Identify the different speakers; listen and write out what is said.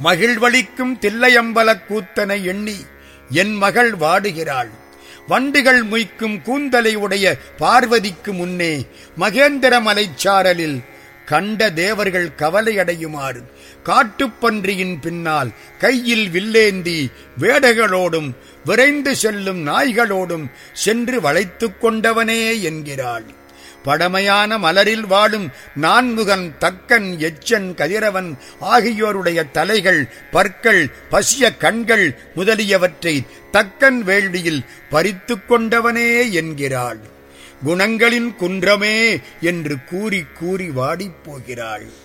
Speaker 1: மகிழ்வளிக்கும் தில்லையம்பலக் கூத்தனை எண்ணி என் மகள் வாடுகிறாள் வண்டுகள் முய்க்கும் கூந்தலை உடைய பார்வதிக்கு முன்னே மகேந்திர மலைச்சாரலில் கண்ட தேவர்கள் கவலையடையுமாறு காட்டுப்பன்றியின் பின்னால் கையில் வில்லேந்தி வேடைகளோடும் விரைந்து செல்லும் நாய்களோடும் சென்று வளைத்துக் கொண்டவனே என்கிறாள் படமையான மலரில் வாழும் நான்முகன் தக்கன் எச்சன் கதிரவன் ஆகியோருடைய தலைகள் பற்கள் பசிய கண்கள் முதலியவற்றை தக்கன் வேள்வியில் பறித்துக் கொண்டவனே என்கிறாள் குணங்களின் குன்றமே என்று கூறி கூறி வாடிப் போகிறாள்